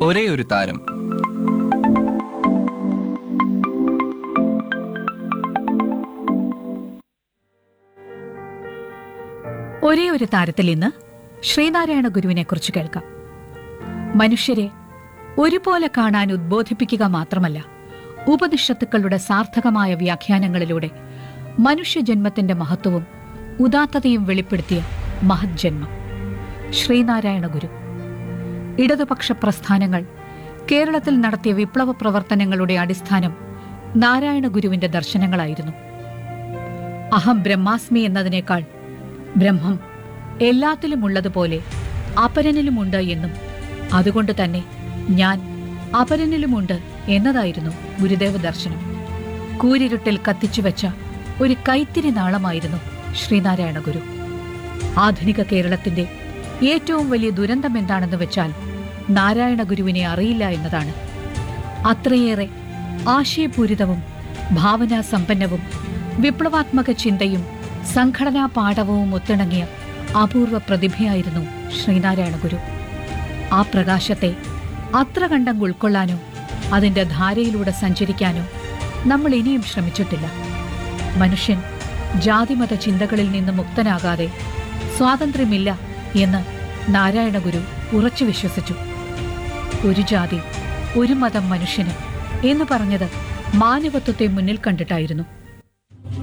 ഒരേ ഒരു താരം ഒരേ ഒരു താരത്തിൽ ഇന്ന് ശ്രീനാരായണ ഗുരുവിനെ കുറിച്ച് കേൾക്കാം മനുഷ്യരെ ഒരുപോലെ കാണാൻ ഉദ്ബോധിപ്പിക്കുക മാത്രമല്ല ഉപനിഷത്തുക്കളുടെ സാർത്ഥകമായ വ്യാഖ്യാനങ്ങളിലൂടെ മനുഷ്യജന്മത്തിന്റെ മഹത്വവും ഉദാത്തതയും വെളിപ്പെടുത്തിയ മഹത് ജന്മം ശ്രീനാരായണ ഗുരു ഇടതുപക്ഷ പ്രസ്ഥാനങ്ങൾ കേരളത്തിൽ നടത്തിയ വിപ്ലവ പ്രവർത്തനങ്ങളുടെ അടിസ്ഥാനം നാരായണ ഗുരുവിന്റെ ദർശനങ്ങളായിരുന്നു അഹം ബ്രഹ്മാസ്മി എന്നതിനേക്കാൾ ബ്രഹ്മം എല്ലാത്തിലും ഉള്ളതുപോലെ അപരനിലുമുണ്ട് എന്നും അതുകൊണ്ട് തന്നെ ഞാൻ അപരനിലുമുണ്ട് എന്നതായിരുന്നു ഗുരുദേവ ദർശനം കൂരിരുട്ടിൽ കത്തിച്ചുവെച്ച ഒരു കൈത്തിരി നാളമായിരുന്നു ശ്രീനാരായണ ഗുരു ആധുനിക കേരളത്തിന്റെ ഏറ്റവും വലിയ ദുരന്തം എന്താണെന്ന് വെച്ചാൽ നാരായണ ഗുരുവിനെ അറിയില്ല എന്നതാണ് അത്രയേറെ ആശയപൂരിതവും ഭാവനാസമ്പന്നവും വിപ്ലവാത്മക ചിന്തയും സംഘടനാ പാഠവും ഒത്തിണങ്ങിയ അപൂർവ പ്രതിഭയായിരുന്നു ശ്രീനാരായണ ഗുരു ആ പ്രകാശത്തെ അത്ര കണ്ടം ഉൾക്കൊള്ളാനോ അതിന്റെ ധാരയിലൂടെ സഞ്ചരിക്കാനോ നമ്മൾ ഇനിയും ശ്രമിച്ചിട്ടില്ല മനുഷ്യൻ ജാതിമത ചിന്തകളിൽ നിന്ന് മുക്തനാകാതെ സ്വാതന്ത്ര്യമില്ല എന്ന് നാരായണ ഗുരു ഉറച്ചു വിശ്വസിച്ചു ഒരു ജാതി ഒരു മതം മനുഷ്യന് എന്ന് പറഞ്ഞത് മാനവത്വത്തെ മുന്നിൽ കണ്ടിട്ടായിരുന്നു